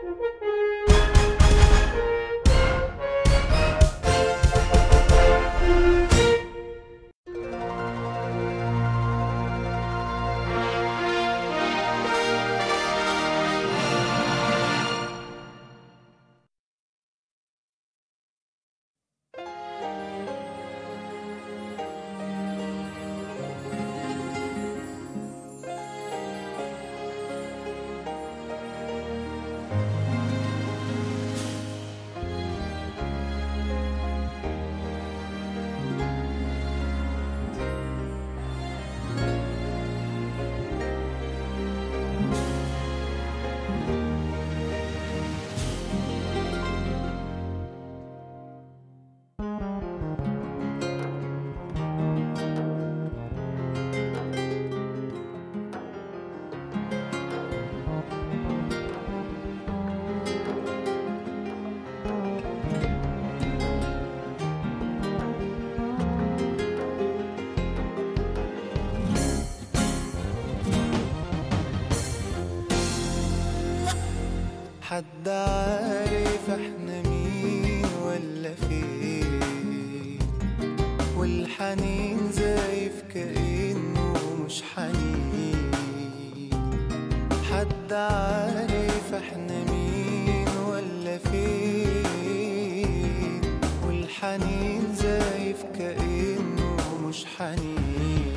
حد عارف احنا مين ولا فين والحنين زايف كأنه مش حنين حد عارف احنا مين ولا فين والحنين زايف كأنه مش حنين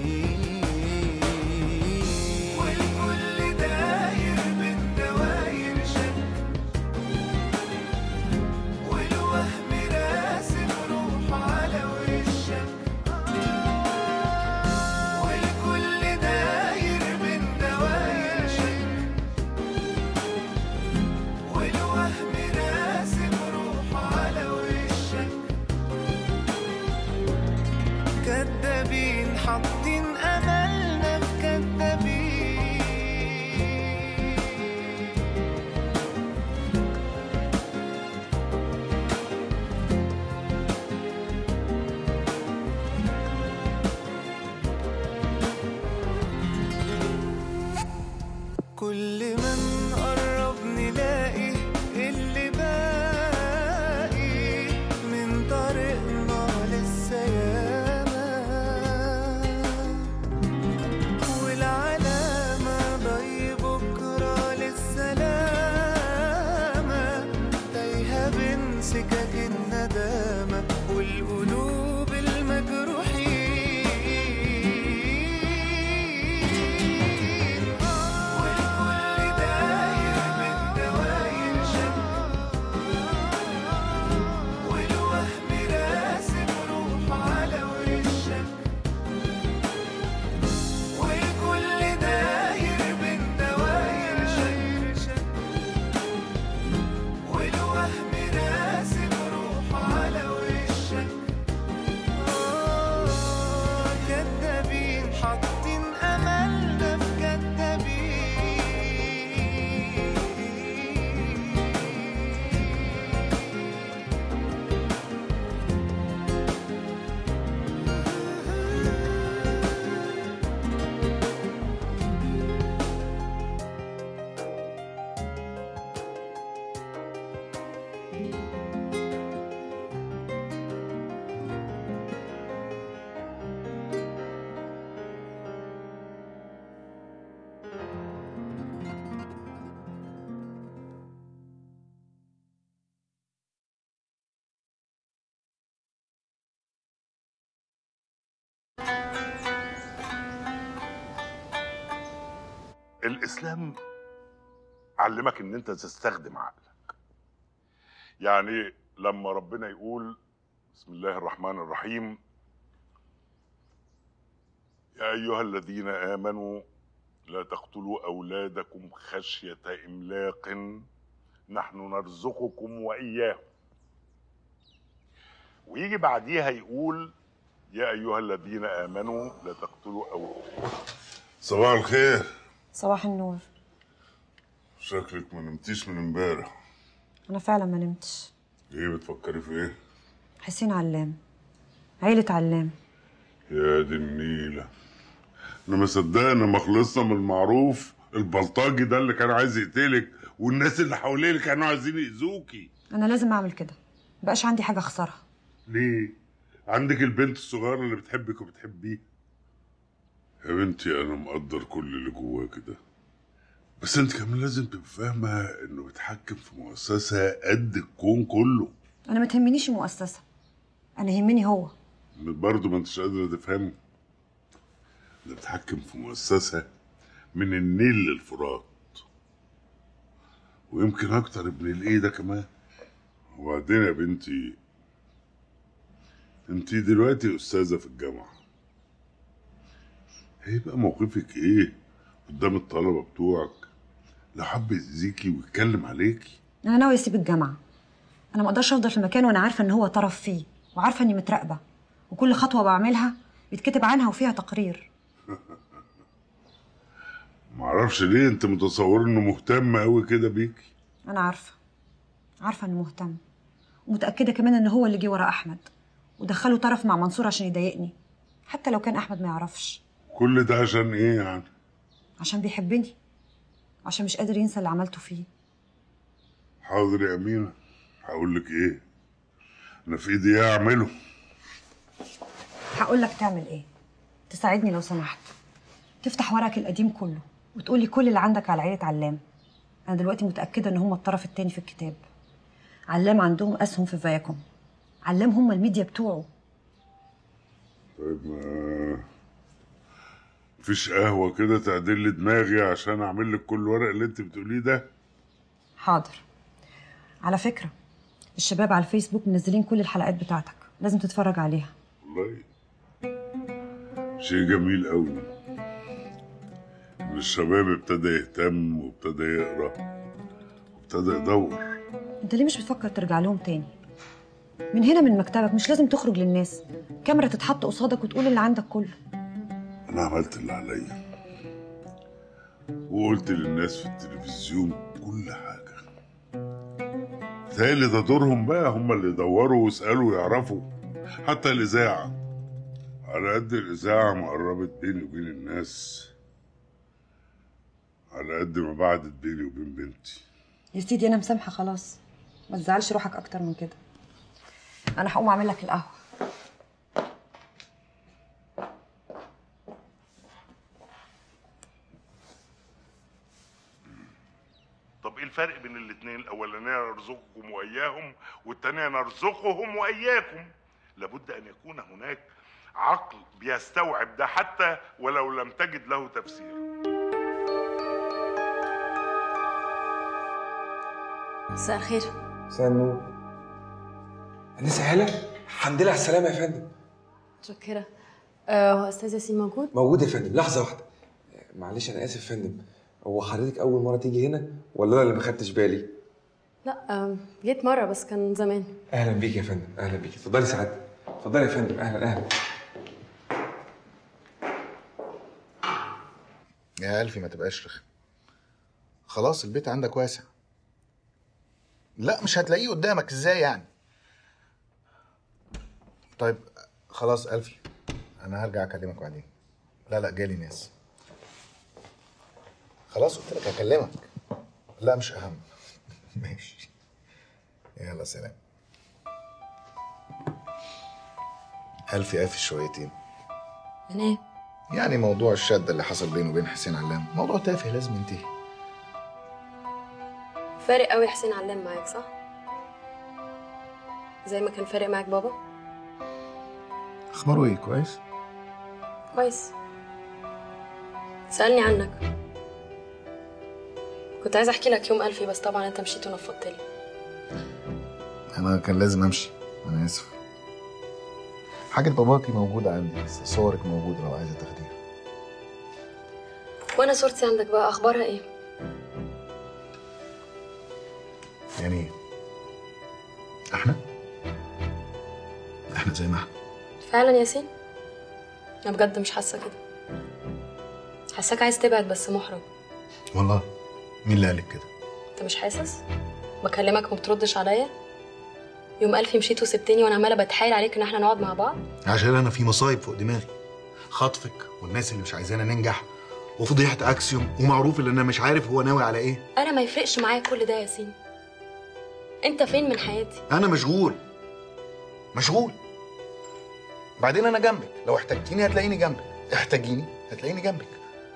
والكل داير من دواير شك والوهم راسم روح على وشك والكل داير من دواير شك والوهم راسم روح على وشك كدابين حاطين املنا في كدابين كل ما نقرب نلاقي اللي باقي من طريقنا لسه ياما والعلامة ضي بكرة للسلامة تايهة بين سكك الندامة والقلوب المجروحين والكل داير من دواير شك والوهم راسم روح على وشك والكل داير من دواير شك والوهم راسم روح على وشك آه، كدابين حاطين املنا في كدابين الاسلام علمك ان انت تستخدم عقلك يعني لما ربنا يقول بسم الله الرحمن الرحيم يا ايها الذين امنوا لا تقتلوا اولادكم خشيه املاق نحن نرزقكم واياهم ويجي بعديها يقول يا ايها الذين امنوا لا تقتلوا اولادكم صباح الخير صباح النور شكلك ما نمتيش من امبارح انا فعلا ما نمتش ايه بتفكري في ايه حسين علام عيلة علام يا دي النيلة انا ما صدقنا ما خلصنا من المعروف البلطجي ده اللي كان عايز يقتلك والناس اللي حواليه اللي كانوا عايزين يأذوكي انا لازم اعمل كده مبقاش عندي حاجه اخسرها ليه؟ عندك البنت الصغيرة اللي بتحبك وبتحبيه يا بنتي أنا مقدر كل اللي جواه كده بس أنت كمان لازم تبقى فاهمة إنه بيتحكم في مؤسسة قد الكون كله انا ما تهمنيش المؤسسه انا يهمني هو برضه ما انتش قادرة تفهمه ده بيتحكم في مؤسسة من النيل للفرات ويمكن أكتر من الإيه ده كمان وبعدين يا بنتي انتي دلوقتي أستاذة في الجامعة هيبقى موقفك إيه قدام الطلبة بتوعك لو حب يأذيكي ويتكلم عليكي انا ناوي اسيب الجامعه انا ما اقدرش افضل في مكان وانا عارفه ان هو طرف فيه وعارفه اني متراقبه وكل خطوه بعملها بيتكتب عنها وفيها تقرير معرفش ليه انت متصور انه مهتم قوي كده بيكي انا عارفه عارفه انه مهتم ومتاكده كمان ان هو اللي جه ورا احمد ودخله طرف مع منصور عشان يضايقني حتى لو كان احمد ما يعرفش كل ده عشان ايه يعني عشان بيحبني عشان مش قادر ينسى اللي عملته فيه حاضر يا أمينة هقول لك إيه أنا في إيدي إيه أعمله هقول لك تعمل ايه تساعدني لو سمحت تفتح ورقك القديم كله وتقولي كل اللي عندك على عيلة علام انا دلوقتي متأكدة ان هم الطرف التاني في الكتاب علام عندهم اسهم في فياكم علام هم الميديا بتوعه طيب ما مفيش قهوة كده تعدل لي دماغي عشان أعمل لك كل ورق اللي أنت بتقوليه ده حاضر على فكرة الشباب على الفيسبوك منزلين كل الحلقات بتاعتك لازم تتفرج عليها والله شيء جميل قوي إن الشباب ابتدى يهتم وابتدى يقرا وابتدى يدور انت ليه مش بتفكر ترجع لهم تاني من هنا من مكتبك مش لازم تخرج للناس كاميرا تتحط قصادك وتقول اللي عندك كله أنا عملت اللي عليا وقلت للناس في التلفزيون كل حاجة تهيألي ده دورهم بقى هم اللي يدوروا ويسألوا ويعرفوا حتى الإذاعة على قد الإذاعة ما قربت بيني وبين الناس على قد ما بعدت بيني وبين بنتي يا سيدي انا مسامحه خلاص ما تزعلش روحك اكتر من كده انا هقوم اعمل لك القهوه طب ايه الفرق بين الاتنين الاولانيه نرزقكم واياهم والتانيه نرزقهم واياكم لابد ان يكون هناك عقل بيستوعب ده حتى ولو لم تجد له تفسير مساء الخير مساء النور أنسة هلا الحمد لله على السلامة يا فندم متشكرة آه، هو أستاذ ياسين موجود؟ موجود يا فندم لحظة واحدة معلش أنا آسف يا فندم هو حضرتك أول مرة تيجي هنا ولا أنا اللي ما خدتش بالي؟ لا آه، جيت مرة بس كان زمان أهلا بيك يا فندم أهلا بيك اتفضلي سعادتك اتفضلي يا فندم أهلا أهلا يا ألفي ما تبقاش رخم خلاص البيت عندك واسع لا مش هتلاقيه قدامك ازاي يعني طيب خلاص ألفي أنا هرجع أكلمك بعدين لا لا جالي ناس خلاص قلت لك هكلمك لا مش أهم ماشي يلا سلام ألفي قافش شويتين من إيه؟ يعني موضوع الشد اللي حصل بينه وبين حسين علام موضوع تافه لازم ينتهي فارق قوي حسين علام معاك صح؟ زي ما كان فارق معاك بابا؟ اخباره ايه كويس كويس سألني عنك كنت عايزة أحكي لك يوم ألفي بس طبعا أنت مشيت ونفضت لي انا كان لازم امشي انا اسف حاجة باباكي موجودة عندي بس صورك موجودة لو عايزة تاخديها وأنا صورتي عندك بقى أخبارها إيه؟ يعني ايه احنا احنا زي ما احنا فعلا ياسين؟ أنا بجد مش حاسة كده حاساك عايز تبعد بس محرج والله مين اللي قالك كده انت مش حاسس بكلمك وما بتردش عليا يوم ألفي مشيت وسبتني وانا عماله بتحايل عليك ان احنا نقعد مع بعض عشان انا في مصايب فوق دماغي خطفك والناس اللي مش عايزانا ننجح وفضيحه اكسيوم ومعروف ان انا مش عارف هو ناوي على ايه انا ما يفرقش معايا كل ده يا ياسين انت فين من حياتي انا مشغول مشغول بعدين انا جنبك لو احتجتيني هتلاقيني جنبك احتاجيني هتلاقيني جنبك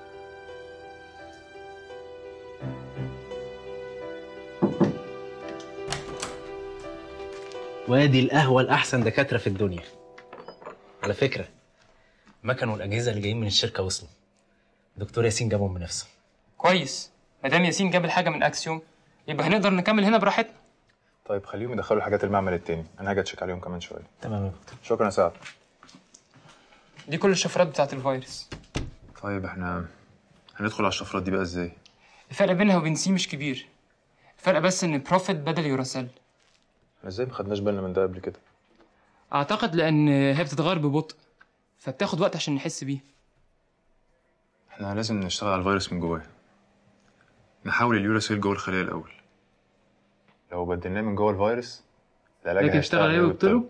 وادي القهوة الأحسن دكاترة في الدنيا على فكرة المكن والأجهزة اللي جايين من الشركة وصلوا دكتور ياسين جابهم بنفسه كويس ما دام ياسين جاب الحاجه من اكسيوم يبقى هنقدر نكمل هنا براحتنا طيب خليهم يدخلوا الحاجات المعمل التاني انا هاجي اتشيك عليهم كمان شويه تمام يا دكتور شكرا يا سعد دي كل الشفرات بتاعت الفيروس طيب احنا هندخل على الشفرات دي بقى ازاي الفرق بينها وبين سي مش كبير الفرق بس ان بروفيت بدل يوراسيل احنا ازاي ما خدناش بالنا من ده قبل كده اعتقد لان هي بتتغير ببطء فبتاخد وقت عشان نحس بيه احنا لازم نشتغل على الفيروس من جواه نحاول اليوراسيل جوه الخليه الاول لو بدلناه من جوه الفيروس العلاج لكن هيشتغل اشتغل عليه ويبطله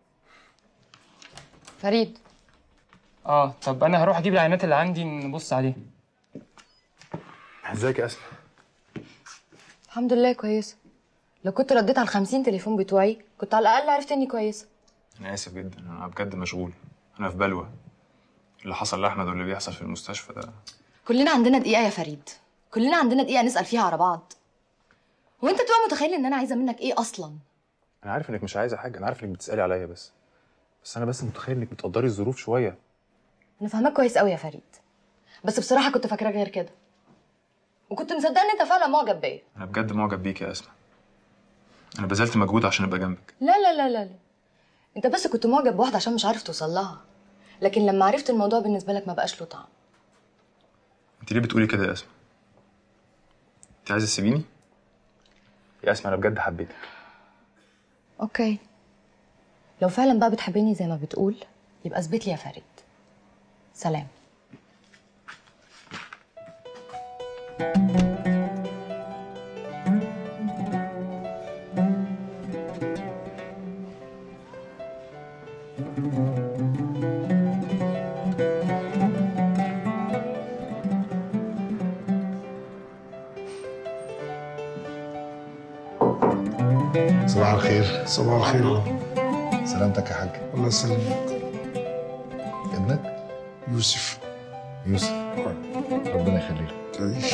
فريد اه طب انا هروح اجيب العينات اللي عندي نبص عليها ازيك يا اسماء الحمد لله كويسه لو كنت رديت على الخمسين تليفون بتوعي كنت على الاقل عرفت اني كويسه انا اسف جدا انا بجد مشغول انا في بلوى اللي حصل لاحمد واللي بيحصل في المستشفى ده كلنا عندنا دقيقه يا فريد كلنا عندنا دقيقه نسال فيها على بعض وانت تبقى متخيل ان انا عايزه منك ايه اصلا انا عارف انك مش عايزه حاجه انا عارف انك بتسالي عليا بس بس انا بس متخيل انك بتقدري الظروف شويه انا فاهمك كويس قوي يا فريد بس بصراحه كنت فاكراك غير كده وكنت مصدقه ان انت فعلا معجب بيا انا بجد معجب بيك يا اسماء انا بذلت مجهود عشان ابقى جنبك لا لا لا لا لا انت بس كنت معجب بواحده عشان مش عارف توصل لها لكن لما عرفت الموضوع بالنسبه لك ما بقاش له طعم انت ليه بتقولي كده يا اسماء انت عايزه تسيبيني يا اسماء انا بجد حبيتك اوكي لو فعلا بقى بتحبني زي ما بتقول يبقى اثبت لي يا فريد سلام صباح الخير صباح الخير سلامتك يا حاج الله يسلمك ابنك يوسف يوسف ربنا يخليك تعيش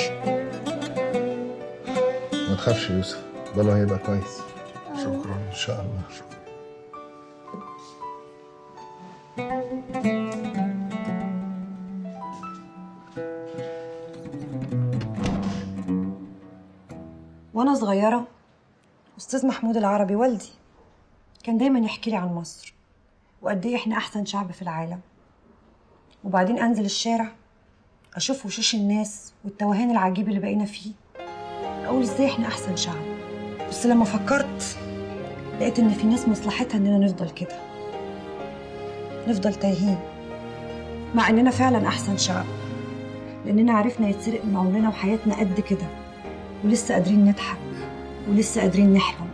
ما تخافش يا يوسف باله هيبقى كويس شكرا ان شاء الله وانا صغيره استاذ محمود العربي والدي كان دايما يحكي لي عن مصر وقد ايه احنا احسن شعب في العالم وبعدين انزل الشارع اشوف وشوش الناس والتوهان العجيب اللي بقينا فيه اقول ازاي احنا احسن شعب بس لما فكرت لقيت ان في ناس مصلحتها اننا نفضل كده نفضل تايهين مع اننا فعلا احسن شعب لاننا عرفنا يتسرق من عمرنا وحياتنا قد كده ولسه قادرين نضحك ولسه قادرين نحلم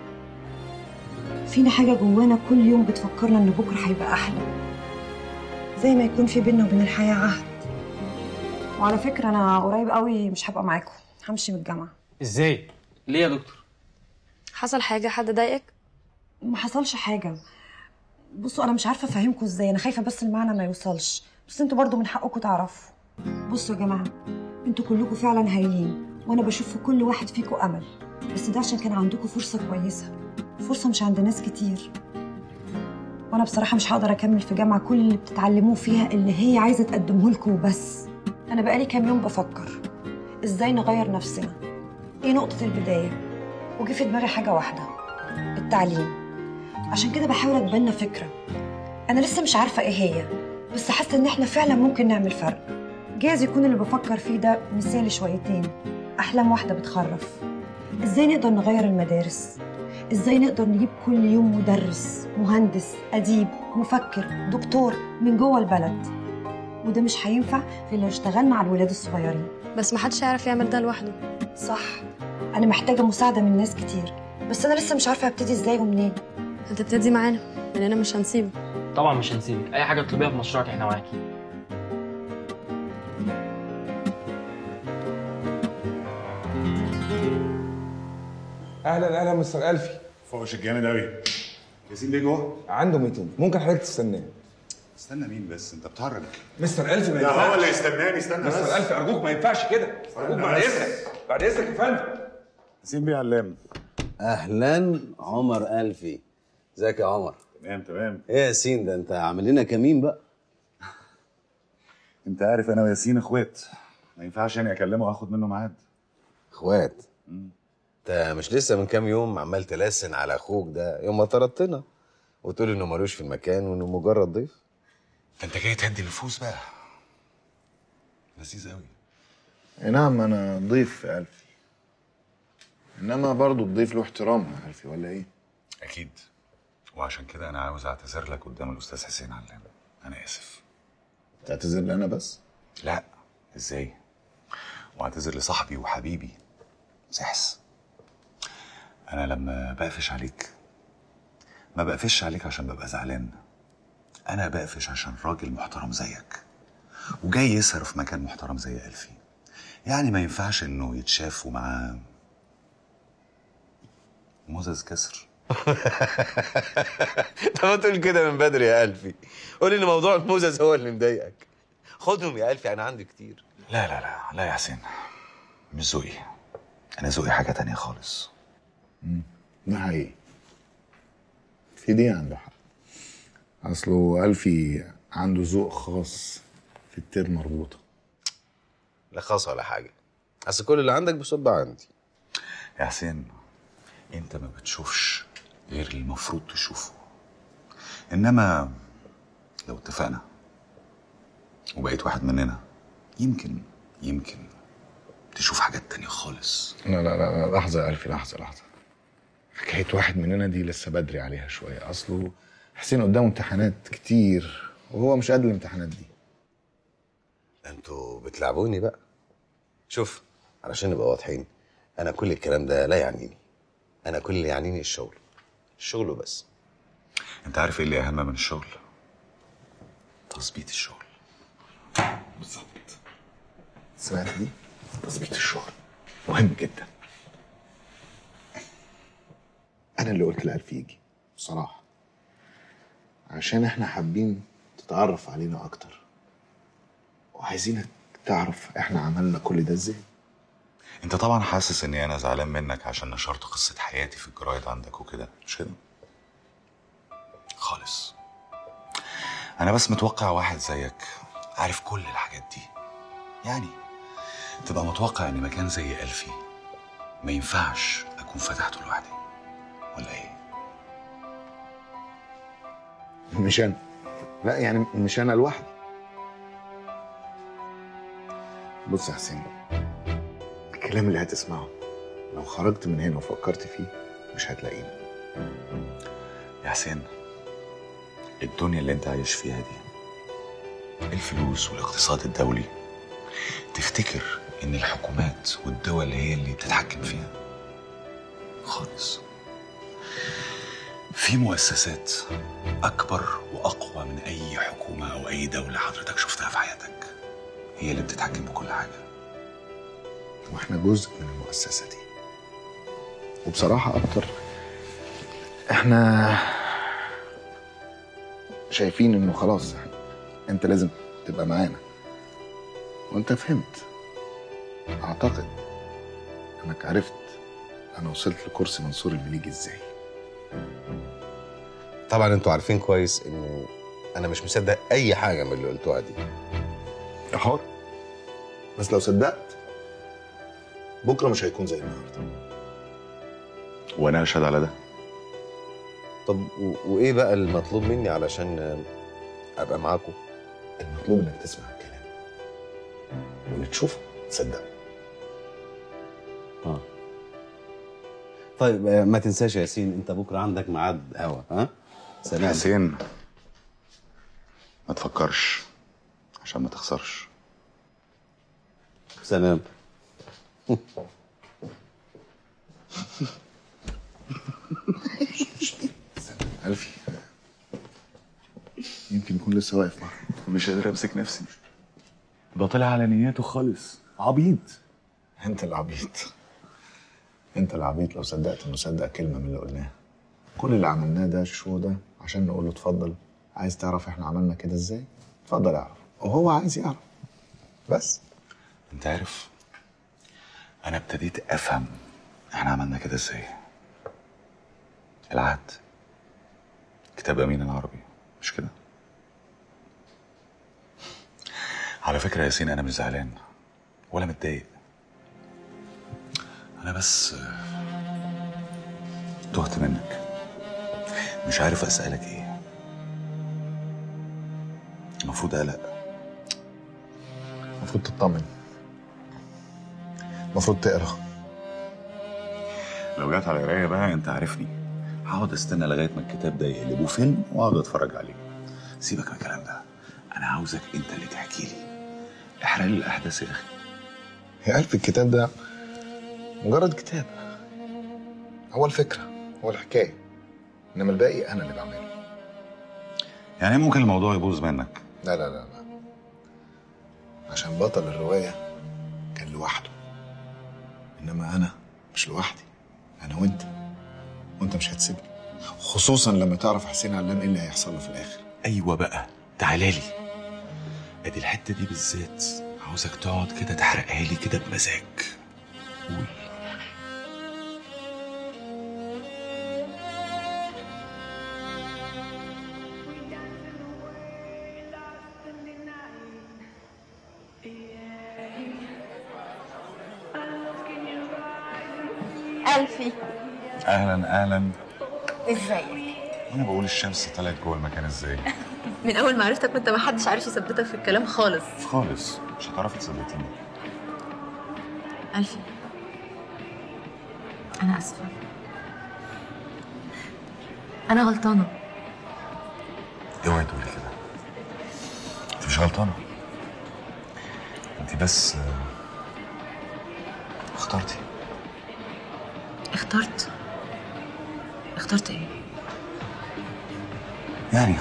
فينا حاجة جوانا كل يوم بتفكرنا إن بكرة هيبقى أحلى زي ما يكون في بينا وبين الحياة عهد وعلى فكرة أنا قريب قوي مش هبقى معاكم همشي من الجامعة ازاي؟ ليه يا دكتور؟ حصل حاجه حد ضايقك ما حصلش حاجة بصوا أنا مش عارفة أفهمكم إزاي أنا خايفة بس المعنى ما يوصلش بس أنتوا برضو من حقكم تعرفوا بصوا يا جماعة أنتوا كلكم فعلا هايلين وأنا بشوف في كل واحد فيكم أمل بس ده عشان كان عندكم فرصة كويسة فرصة مش عند ناس كتير وأنا بصراحة مش هقدر أكمل في جامعة كل اللي بتتعلموه فيها اللي هي عايزة تقدمه لكم وبس أنا بقالي كام يوم بفكر إزاي نغير نفسنا إيه نقطة البداية وجه في دماغي حاجة واحدة التعليم عشان كده بحاول اتبنى فكرة أنا لسه مش عارفة إيه هي بس حاسة إن إحنا فعلا ممكن نعمل فرق جايز يكون اللي بفكر فيه ده مثالي شويتين أحلام واحدة بتخرف إزاي نقدر نغير المدارس إزاي نقدر نجيب كل يوم مدرس مهندس أديب مفكر دكتور من جوه البلد وده مش هينفع غير لو اشتغلنا على الولاد الصغيرين بس محدش هيعرف يعمل ده لوحده صح أنا محتاجة مساعدة من ناس كتير بس أنا لسه مش عارفة أبتدي إزاي ومنين هتبتدي معانا لاننا مش هنسيبه طبعا مش هنسيبك اي حاجه تطلبيها في مشروعك احنا معاكي اهلا اهلا مستر الفي فوقش الجامد قوي ياسين بيه جوه عنده ميتنج ممكن حضرتك تستناه استنى مين بس انت بتهرج مستر الفي ما ده ينفعش هو اللي يستناني استنى بس مستر الفي ارجوك ما ينفعش كده ارجوك بعد بس. اذنك بعد اذنك يا فندم ياسين بيه علام اهلا عمر الفي ازيك يا عمر تمام تمام ايه يا ياسين ده انت عامل لنا كمين بقى انت عارف انا وياسين اخوات ما ينفعش يعني اكلمه واخد منه ميعاد اخوات انت مش لسه من كام يوم عمال تلسن على اخوك ده يوم ما طردتنا وتقول انه ملوش في المكان وانه مجرد ضيف ده انت جاي تهدي النفوس بقى لذيذ قوي اي نعم انا ضيف يا الفي انما برضو الضيف له احترام يا الفي ولا ايه اكيد وعشان كده انا عاوز اعتذر لك قدام الاستاذ حسين علام انا اسف تعتذر لي انا بس لا ازاي واعتذر لصاحبي وحبيبي سحس انا لما بقفش عليك ما بقفش عليك عشان ببقى زعلان انا بقفش عشان راجل محترم زيك وجاي يسهر في مكان محترم زي الفي يعني ما ينفعش انه يتشاف ومعاه مزز كسر طب ما تقول كده من بدري يا الفي قول ان موضوع الموزز هو اللي مضايقك خدهم يا الفي انا عندي كتير لا لا لا لا يا حسين مش ذوقي انا ذوقي حاجه تانية خالص ده حقيقي في دي عنده حق اصله الفي عنده ذوق خاص في التير مربوطه لا خاص ولا حاجه اصل كل اللي عندك بيصب عندي يا حسين انت ما بتشوفش غير اللي المفروض تشوفه انما لو اتفقنا وبقيت واحد مننا يمكن يمكن تشوف حاجات تانية خالص لا لا لا لا، لحظه يا الفي لحظه لحظه حكايه واحد مننا دي لسه بدري عليها شويه اصله حسين قدامه امتحانات كتير وهو مش قد الامتحانات دي انتوا بتلعبوني بقى شوف علشان نبقى واضحين انا كل الكلام ده لا يعنيني انا كل اللي يعنيني الشغل الشغل وبس انت عارف ايه اللي اهم من الشغل تظبيط الشغل بالظبط سمعت دي تظبيط الشغل مهم جدا انا اللي قلت لألفي يجي بصراحه عشان احنا حابين تتعرف علينا اكتر وعايزينك تعرف احنا عملنا كل ده ازاي انت طبعا حاسس اني انا زعلان منك عشان نشرت قصة حياتي في الجرايد عندك وكده مش كده خالص انا بس متوقع واحد زيك عارف كل الحاجات دي يعني تبقى متوقع ان مكان زي الفي ما ينفعش اكون فتحته لوحدي ولا ايه مش انا لا يعني مش انا لوحدي بص يا حسين الكلام اللي هتسمعه لو خرجت من هنا وفكرت فيه مش هتلاقينا يا حسين الدنيا اللي انت عايش فيها دي الفلوس والاقتصاد الدولي تفتكر ان الحكومات والدول هي اللي بتتحكم فيها خالص في مؤسسات اكبر واقوى من اي حكومه او اي دوله حضرتك شفتها في حياتك هي اللي بتتحكم بكل حاجه واحنا جزء من المؤسسه دي وبصراحه اكتر احنا شايفين انه خلاص انت لازم تبقى معانا وانت فهمت اعتقد انك عرفت انا وصلت لكرسي منصور المليجي ازاي طبعا انتوا عارفين كويس انه انا مش مصدق اي حاجه من اللي قلتوها دي يا حر بس لو صدقت بكره مش هيكون زي النهارده وانا اشهد على ده طب و- وايه بقى المطلوب مني علشان ابقى معاكم المطلوب انك تسمع الكلام واللي تشوفه تصدقه اه طيب آه، ما تنساش يا ياسين انت بكره عندك ميعاد قهوه ها سلام حسين ما تفكرش عشان ما تخسرش سلام ألفي يمكن يكون لسه واقف معاك مش قادر امسك نفسي ده طلع على نياته خالص عبيط انت العبيط انت العبيط لو صدقت انه صدق كلمه من اللي قلناها كل اللي عملناه ده الشو ده عشان نقول له اتفضل عايز تعرف احنا عملنا كده ازاي اتفضل اعرف وهو عايز يعرف بس انت عارف انا ابتديت افهم احنا عملنا كده ازاي العهد كتاب امين العربي مش كده على فكره يا ياسين انا مش زعلان ولا متضايق انا بس آه، تهت منك مش عارف اسالك ايه المفروض اقلق المفروض تطمن المفروض تقرا لو جت على قرايه بقى انت عارفني هقعد استنى لغايه ما الكتاب ده يقلبه فيلم واقعد اتفرج عليه سيبك من الكلام ده انا عاوزك انت اللي تحكي لي احرق لي الاحداث يا اخي يا ألف الكتاب ده مجرد كتاب هو الفكرة هو الحكاية إنما الباقي أنا اللي بعمله يعني ممكن الموضوع يبوظ منك لا لا لا لا عشان بطل الرواية كان لوحده إنما أنا مش لوحدي أنا وأنت وأنت مش هتسيبني خصوصا لما تعرف حسين علام إيه اللي هيحصل له في الآخر ايوه بقى تعالى لي ادي الحته دي بالذات عاوزك تقعد كده تحرقها لي كده بمزاج قول ألفي اهلا اهلا ازيك انا بقول الشمس طلعت جوه المكان ازاي من أول ما عرفتك وأنت ما حدش عارف يثبتك في الكلام خالص خالص مش هتعرفي تثبتيني ألفي أنا آسفة أنا غلطانة اوعي تقولي كده انت مش غلطانه انت بس آه، اخترتي اخترت اخترت إيه؟ يعني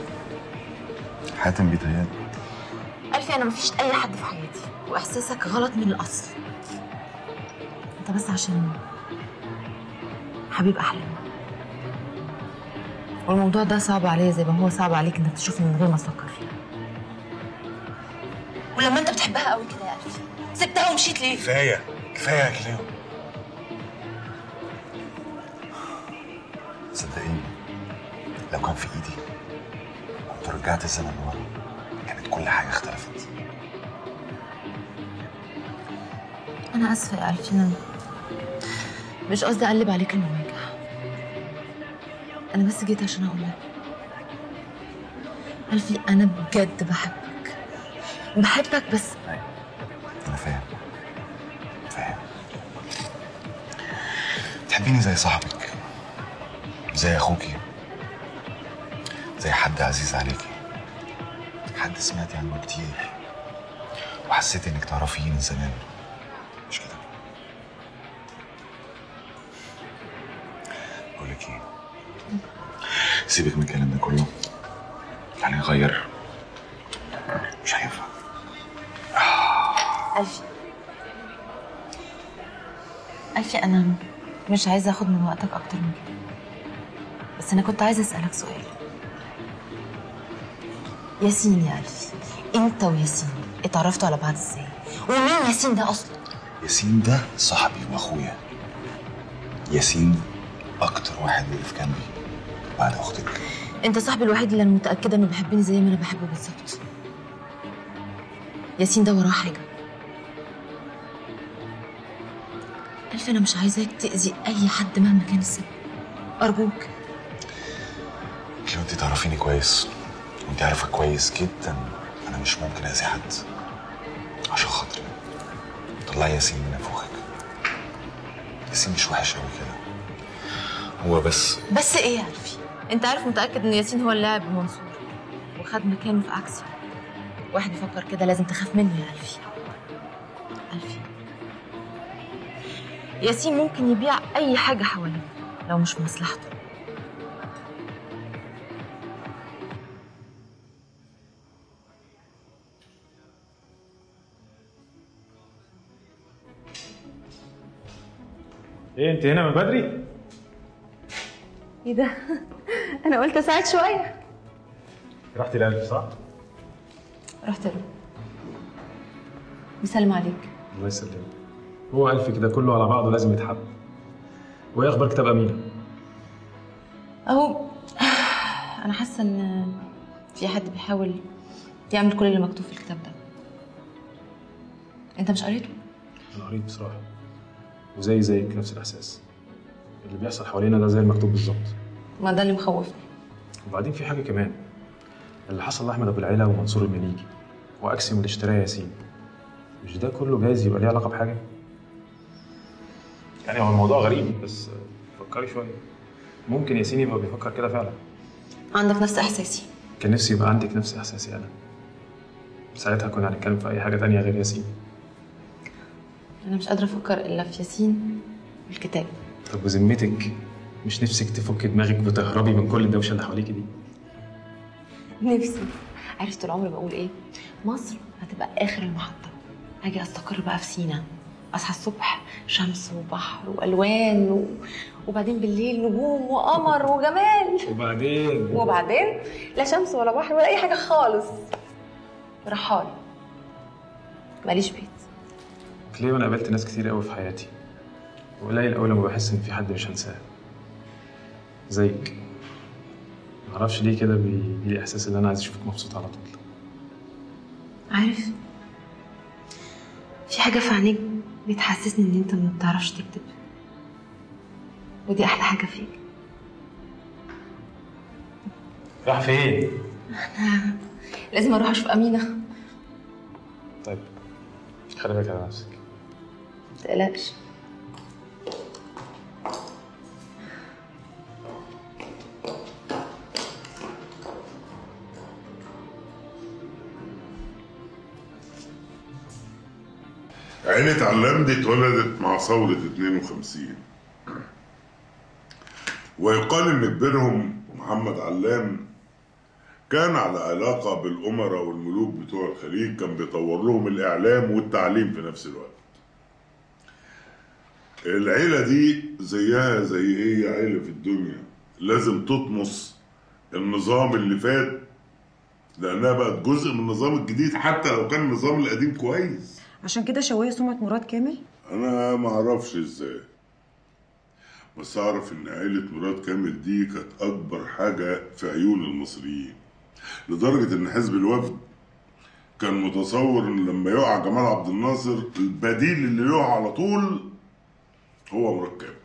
حاتم بيتهيألي ألفي أنا مفيش أي حد في حياتي وإحساسك غلط من الأصل أنت بس عشان حبيب أحلامي والموضوع ده صعب عليا زي ما هو صعب عليك إنك تشوفني من غير ما تفكر فيه ولما أنت بتحبها قوي كده يا ألفي سبتها ومشيت ليه؟ كفايه كفايه يا كلام صدقيني لو كان في ايدي كنت رجعت الزمن لورا كانت كل حاجه اختلفت أنا آسفة يا ألفي أنا مش قصدي أقلب عليك المواجع أنا بس جيت عشان أقول لك ألفي أنا بجد بحبك بحبك بس انا فاهم فاهم تحبيني زي صاحبك زي اخوكي زي حد عزيز عليكي حد سمعتي عنه كتير وحسيتي انك تعرفيه من زمان مش كده بقول لك ايه سيبك من الكلام ده كله تعالي نغير مش هينفع ألفي ألفي أنا مش عايزة أخد من وقتك أكتر من كده بس أنا كنت عايزة أسألك سؤال ياسين يا ألفي أنت وياسين اتعرفتوا على بعض إزاي؟ ومين ياسين ده أصلا؟ ياسين ده صاحبي واخويا ياسين اكتر واحد وقف جنبي بعد اختك أنت صاحبي الوحيد اللي أنا متأكدة إنه بيحبني زي ما أنا بحبه بالظبط ياسين ده وراه حاجة ألف أنا مش عايزاك تأذي أي حد مهما كان السبب أرجوك لو انت تعرفيني كويس وانت عارفه كويس جدا انا مش ممكن اذي حد عشان خاطري طلعي ياسين من نافوخك ياسين مش وحش قوي كده هو بس بس إيه يا ألفي؟ أنت عارف متأكد إن ياسين هو اللاعب بمنصور وخد مكانه في عكسي واحد يفكر كده لازم تخاف منه يا ألفي ألفي ياسين ممكن يبيع أي حاجة حواليه لو مش في مصلحته ايه انت هنا من بدري؟ ايه ده؟ انا قلت اساعد شويه رحتي القلب صح؟ رحت له بيسلم عليك الله يسلمك هو ألف كده كله على بعضه لازم يتحب وايه اخبار كتاب امينه؟ اهو انا حاسه ان في حد بيحاول يعمل كل اللي مكتوب في الكتاب ده انت مش قريته انا قريت بصراحه وزي زيك نفس الاحساس اللي بيحصل حوالينا ده زي المكتوب بالظبط ما ده اللي مخوفني وبعدين في حاجه كمان اللي حصل لاحمد ابو العيله ومنصور المليجي واكسيوم اللي اشتراه ياسين مش ده كله جايز يبقى ليه علاقه بحاجه يعني هو الموضوع غريب بس فكري شويه ممكن ياسين يبقى بيفكر كده فعلا عندك نفس احساسي كان نفسي يبقى عندك نفس احساسي انا ساعتها كنا هنتكلم في اي حاجه تانية غير ياسين انا مش قادره افكر الا في ياسين والكتاب طب وذمتك مش نفسك تفك دماغك وتهربي من كل الدوشه اللي حواليكي دي نفسي عرفت طول عمري بقول ايه مصر هتبقى اخر المحطه اجي استقر بقى في سينا اصحى الصبح شمس وبحر والوان و... وبعدين بالليل نجوم وقمر وجمال وبعدين وبعدين لا شمس ولا بحر ولا اي حاجه خالص رحال ماليش بيت ليه انا قابلت ناس كتير قوي في حياتي وقليل قوي لما بحس ان في حد مش هنساه زيك معرفش ليه كده بيجيلي احساس ان انا عايز اشوفك مبسوط على طول عارف في حاجه في عينيك بتحسسني ان انت ما بتعرفش تكتب ودي احلى حاجه فيك راح فين؟ انا لازم اروح اشوف امينه طيب خلي بالك على نفسك ما تقلقش عيلة علام دي اتولدت مع ثورة 52 ويقال إن كبيرهم محمد علام كان على علاقة بالأمراء والملوك بتوع الخليج كان بيطور لهم الإعلام والتعليم في نفس الوقت العيلة دي زيها زي أي عيلة في الدنيا لازم تطمس النظام اللي فات لأنها بقت جزء من النظام الجديد حتى لو كان النظام القديم كويس عشان كده شويه سمعه مراد كامل انا ما اعرفش ازاي بس اعرف ان عيلة مراد كامل دي كانت اكبر حاجة في عيون المصريين لدرجة ان حزب الوفد كان متصور ان لما يقع جمال عبد الناصر البديل اللي يقع على طول هو مراد كامل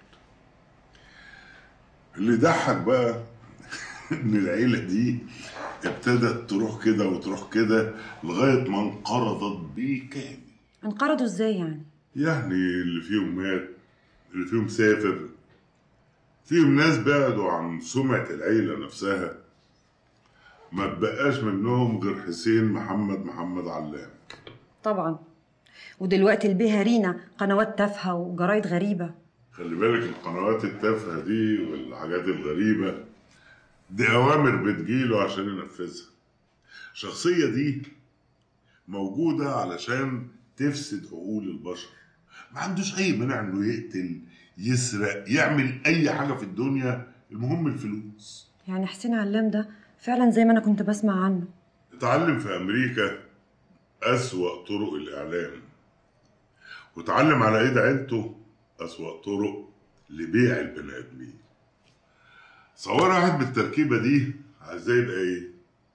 اللي ضحك بقى ان العيلة دي ابتدت تروح كده وتروح كده لغاية ما انقرضت بالكامل انقرضوا ازاي يعني يعني اللي فيهم مات اللي فيهم سافر فيهم ناس بعدوا عن سمعة العيلة نفسها ما تبقاش منهم غير حسين محمد محمد علام طبعا ودلوقتي البيها رينا قنوات تافهه وجرايد غريبه خلي بالك القنوات التافهة دي والحاجات الغريبة دي أوامر بتجيله عشان ينفذها الشخصية دي موجودة علشان تفسد عقول البشر ما عندوش أي مانع إنه يقتل يسرق يعمل أي حاجة في الدنيا المهم الفلوس يعني حسين علام ده فعلا زي ما انا كنت بسمع عنه اتعلم في أمريكا أسوأ طرق الإعلام واتعلم على إيد عيلته أسوأ طرق لبيع البني آدمين صور واحد بالتركيبة دي عايزاه يبقى إيه؟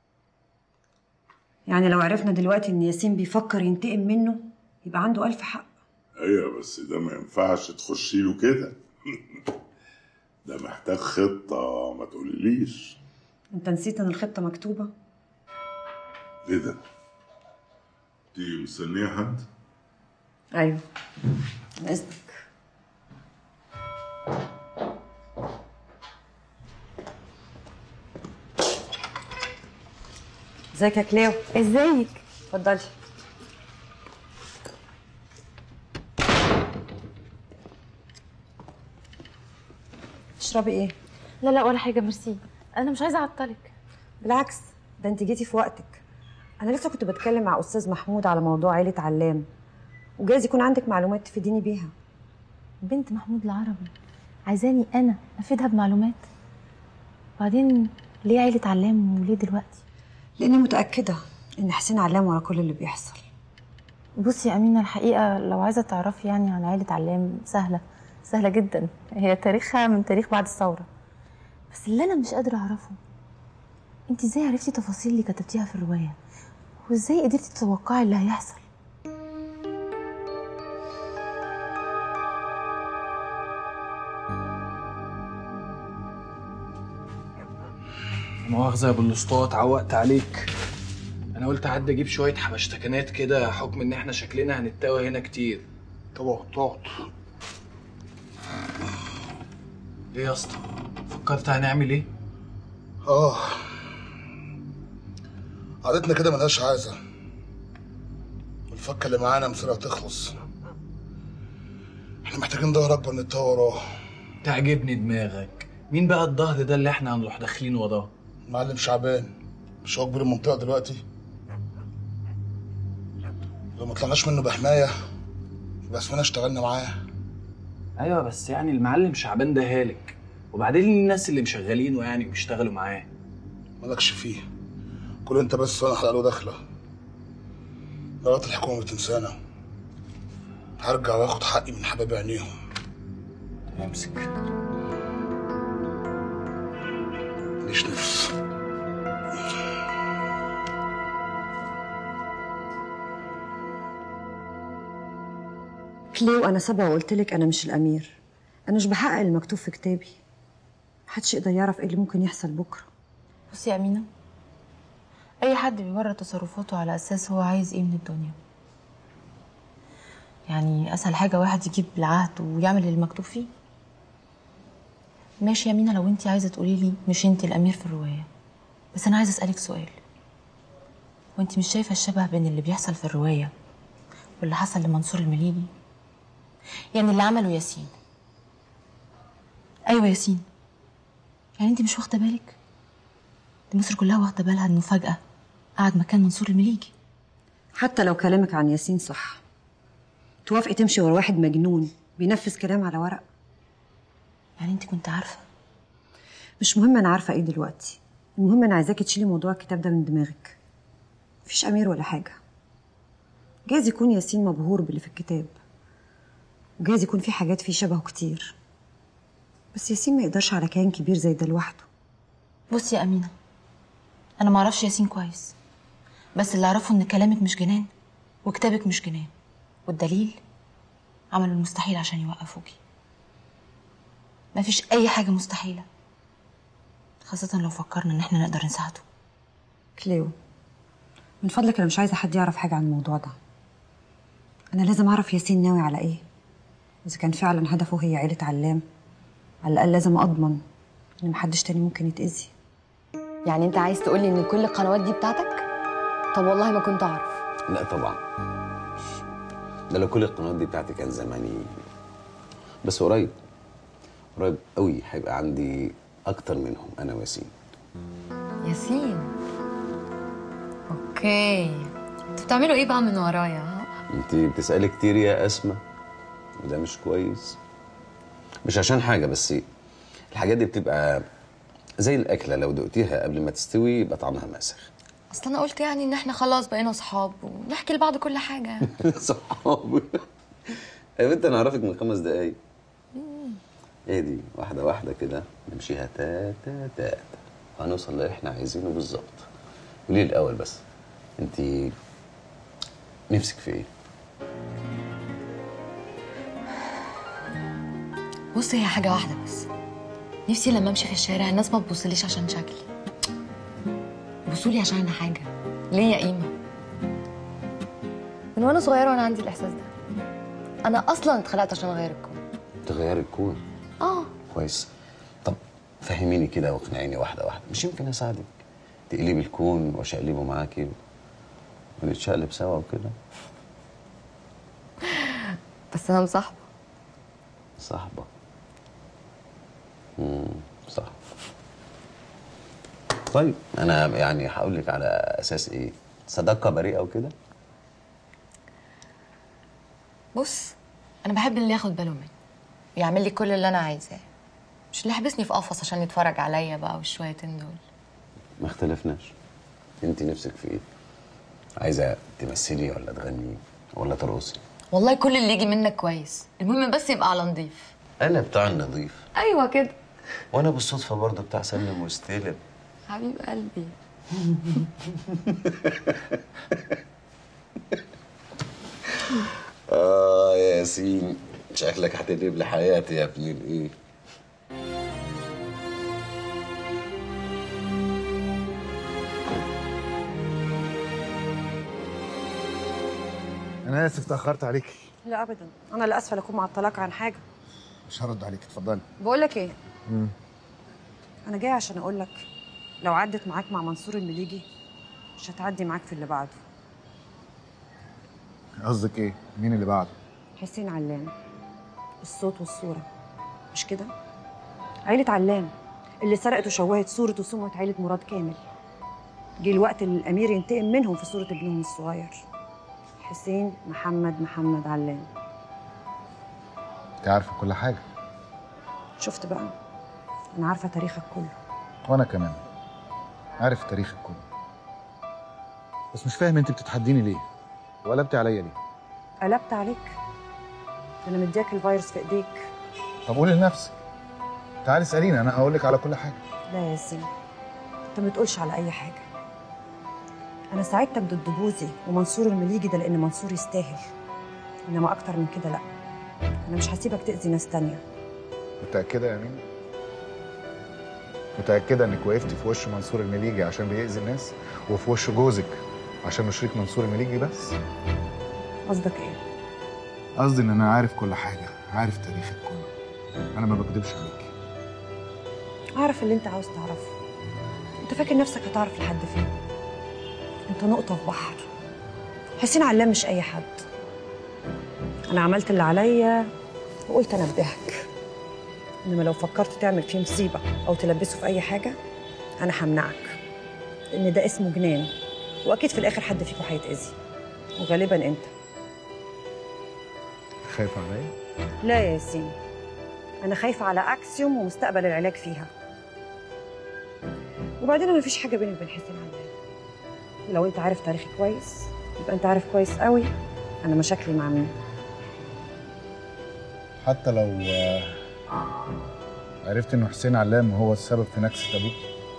يعني لو عرفنا دلوقتي ان ياسين بيفكر ينتقم منه يبقى عنده ألف حق ايوه بس ده ما ينفعش تخشي له كده ده محتاج خطة ما تقوليليش انت نسيت ان الخطه مكتوبه ايه ده؟ دي مستنية حد؟ ايوه من اذنك ازيك يا كليو ازيك اتفضلي تشربي ايه لا لا ولا حاجه ميرسي انا مش عايزه اعطلك بالعكس ده انت جيتي في وقتك انا لسه كنت بتكلم مع استاذ محمود على موضوع عيله علام وجايز يكون عندك معلومات تفيديني بيها بنت محمود العربي عايزاني انا افيدها بمعلومات بعدين ليه عيلة علام وليه دلوقتي لاني متاكده ان حسين علام ورا كل اللي بيحصل بصي يا امينه الحقيقه لو عايزه تعرفي يعني عن عيله علام سهله سهله جدا هي تاريخها من تاريخ بعد الثوره بس اللي انا مش قادره اعرفه انت ازاي عرفتي تفاصيل اللي كتبتيها في الروايه وازاي قدرتي تتوقعي اللي هيحصل مؤاخذة يا بالاسطوات عوقت عليك انا قلت اعدي اجيب شوية حبشتكنات كده حكم ان احنا شكلنا هنتاوى هنا كتير طب اقعد اقعد ايه يا اسطى فكرت هنعمل ايه اه عادتنا كده ملهاش عازة والفكة اللي معانا مصيرها تخلص احنا محتاجين ظهر اكبر نتطور وراه تعجبني دماغك مين بقى الظهر ده اللي احنا هنروح داخلين وراه معلم شعبان مش هو كبير المنطقة دلوقتي لو ما طلعناش منه بحماية يبقى اسمنا اشتغلنا معاه ايوه بس يعني المعلم شعبان ده هالك وبعدين الناس اللي مشغلينه يعني بيشتغلوا معاه مالكش فيه كل انت بس وانا حلقه داخله مرات الحكومه بتنسانا هرجع واخد حقي من حبايب عينيهم امسك ماليش نفس كليو انا سبق وقلت لك انا مش الامير انا مش بحقق المكتوب في كتابي محدش يقدر يعرف ايه اللي ممكن يحصل بكره بصي يا امينه اي حد بيبرر تصرفاته على اساس هو عايز ايه من الدنيا يعني اسهل حاجه واحد يجيب العهد ويعمل اللي مكتوب فيه ماشي يا مينا لو انت عايزه تقولي لي مش انت الامير في الروايه بس انا عايزه اسالك سؤال وانت مش شايفه الشبه بين اللي بيحصل في الروايه واللي حصل لمنصور المليجي يعني اللي عمله ياسين ايوه ياسين يعني انت مش واخده بالك دي مصر كلها واخده بالها انه فجاه قعد مكان منصور المليجي حتى لو كلامك عن ياسين صح توافقي تمشي ورا واحد مجنون بينفذ كلام على ورق يعني انت كنت عارفه مش مهم انا عارفه ايه دلوقتي المهم انا عايزاكي تشيلي موضوع الكتاب ده من دماغك مفيش امير ولا حاجه جايز يكون ياسين مبهور باللي في الكتاب وجايز يكون في حاجات فيه شبهه كتير بس ياسين ما يقدرش على كيان كبير زي ده لوحده بصي يا امينه انا ما اعرفش ياسين كويس بس اللي اعرفه ان كلامك مش جنان وكتابك مش جنان والدليل عملوا المستحيل عشان يوقفوكي مفيش اي حاجه مستحيله خاصه لو فكرنا ان احنا نقدر نساعده كليو من فضلك انا مش عايزه حد يعرف حاجه عن الموضوع ده انا لازم اعرف ياسين ناوي على ايه اذا كان فعلا هدفه هي عيله علام على الاقل لازم اضمن ان محدش تاني ممكن يتاذي يعني انت عايز تقولي ان كل القنوات دي بتاعتك طب والله ما كنت اعرف لا طبعا ده لو كل القنوات دي بتاعتي كان زماني بس قريب قريب قوي هيبقى عندي اكتر منهم انا وياسين ياسين اوكي انتوا بتعملوا ايه بقى من ورايا ها انت بتسالي كتير يا اسماء وده مش كويس مش عشان حاجه بس الحاجات دي بتبقى زي الاكله لو دقتيها قبل ما تستوي يبقى طعمها ماسخ اصل انا قلت يعني ان احنا خلاص بقينا اصحاب ونحكي لبعض كل حاجه يعني. صحابي يا بنت انا اعرفك من خمس دقايق ايه دي واحده واحده كده نمشيها تا تا تا هنوصل اللي احنا عايزينه بالظبط قولي لي الاول بس انت نفسك في ايه بص هي حاجه واحده بس نفسي لما امشي في الشارع الناس ما تبصليش عشان شكلي بصولي عشان انا حاجه ليا قيمه من وانا صغيره وانا عندي الاحساس ده انا اصلا اتخلقت عشان اغير الكون تغيري الكون اه كويس طب فهميني كده واقنعيني واحده واحده مش يمكن اساعدك تقلبي الكون واشقلبه معاكي ونتشقلب سوا وكده بس انا مصاحبه صاحبه امم صح طيب انا يعني هقول لك على اساس ايه صداقه بريئه وكده بص انا بحب اللي ياخد باله مني يعمل لي كل اللي انا عايزاه مش اللي حبسني في قفص عشان يتفرج عليا بقى والشويتين دول ما اختلفناش انت نفسك في ايه عايزه تمثلي ولا تغني ولا ترقصي والله كل اللي يجي منك كويس المهم بس يبقى على نضيف انا بتاع النظيف ايوه كده وانا بالصدفه برضه بتاع سلم واستلم حبيب قلبي اه يا ياسين شكلك هتقلب لي حياتي يا ابن الايه انا اسف تاخرت عليكي لا ابدا انا اللي اسفه اكون معطلاك عن حاجه مش هرد عليك اتفضلي بقول لك ايه مم. انا جايه عشان اقول لك لو عدت معاك مع منصور المليجي مش هتعدي معاك في اللي بعده قصدك ايه مين اللي بعده حسين علام الصوت والصوره مش كده عيله علام اللي سرقت وشوهت صوره وسمعه عيله مراد كامل جه الوقت اللي الامير ينتقم منهم في صوره ابنهم الصغير حسين محمد محمد علام انت عارفه كل حاجه شفت بقى انا عارفه تاريخك كله وانا كمان عارف تاريخك كله بس مش فاهم انت بتتحديني ليه وقلبتي عليا ليه قلبت عليك انا مدياك الفيروس في ايديك طب قولي لنفسك تعالي اساليني انا هقول لك على كل حاجه لا يا ياسين انت ما تقولش على اي حاجه انا ساعدتك ضد بوزي ومنصور المليجي ده لان منصور يستاهل انما اكتر من كده لا انا مش هسيبك تاذي ناس تانية متاكده يا مين متاكده انك وقفتي في وش منصور المليجي عشان بيأذي الناس وفي وش جوزك عشان شريك منصور المليجي بس قصدك ايه قصدي ان انا عارف كل حاجه عارف تاريخك كله انا ما بكدبش عليك اعرف اللي انت عاوز تعرفه انت فاكر نفسك هتعرف لحد فين انت نقطه في بحر حسين علام مش اي حد انا عملت اللي عليا وقلت انبهك انما لو فكرت تعمل فيه مصيبه او تلبسه في اي حاجه انا همنعك لان ده اسمه جنان واكيد في الاخر حد فيكم هيتاذي وغالبا انت خايفه عليا لا يا ياسين انا خايفه على اكسيوم ومستقبل العلاج فيها وبعدين انا مفيش حاجه بيني وبين حسين علام ولو انت عارف تاريخي كويس يبقى انت عارف كويس قوي انا مشاكلي مع مين حتى لو آه، عرفت انه حسين علام هو السبب في نكسه ابوك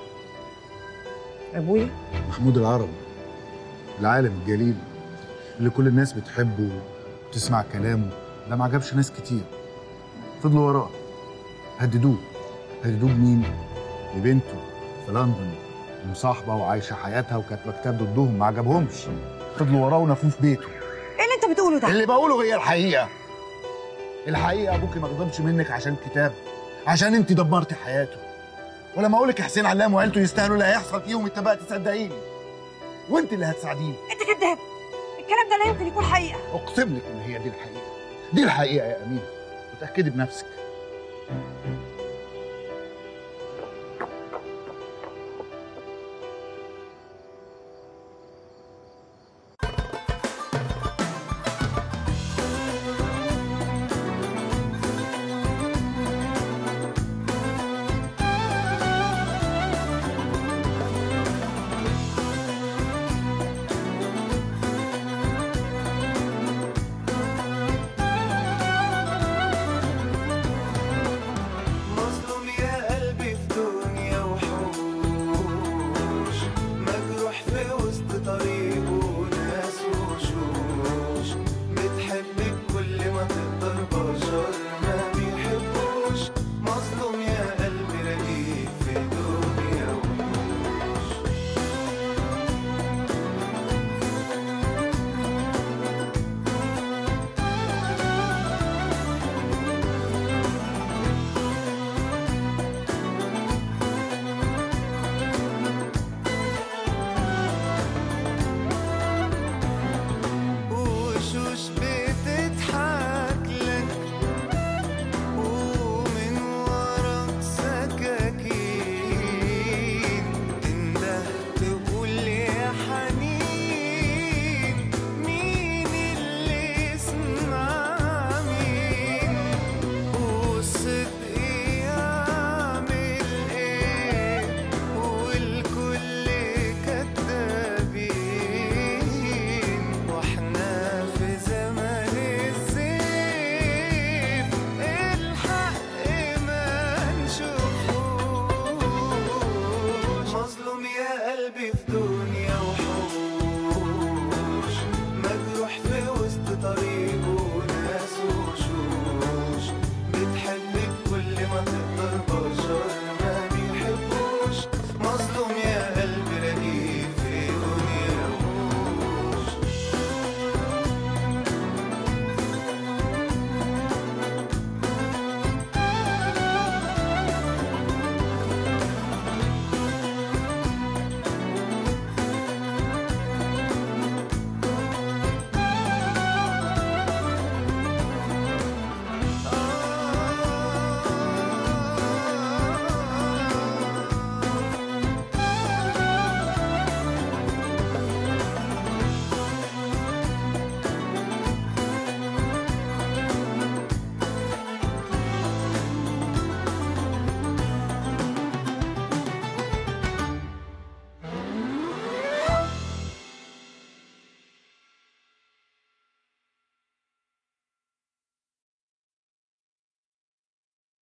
ابويا محمود العربي العالم الجليل اللي كل الناس بتحبه وتسمع كلامه ده ما عجبش ناس كتير فضلوا وراه هددوه هددوه بمين؟ ببنته في لندن مصاحبه وعايشه حياتها وكاتبه كتاب ضدهم ما عجبهمش فضلوا وراه ونفوه في بيته ايه اللي انت بتقوله ده؟ اللي بقوله هي الحقيقه الحقيقه ابوكي ما غضبش منك عشان كتاب عشان انت دمرتي حياته ولما اقول لك حسين علام وعيلته يستاهلوا اللي هيحصل فيهم انت بقى تصدقيني وانت اللي هتساعديني انت كذاب الكلام ده لا يمكن يكون حقيقه اقسم لك ان هي دي الحقيقه دي الحقيقه يا امينه وتاكدي بنفسك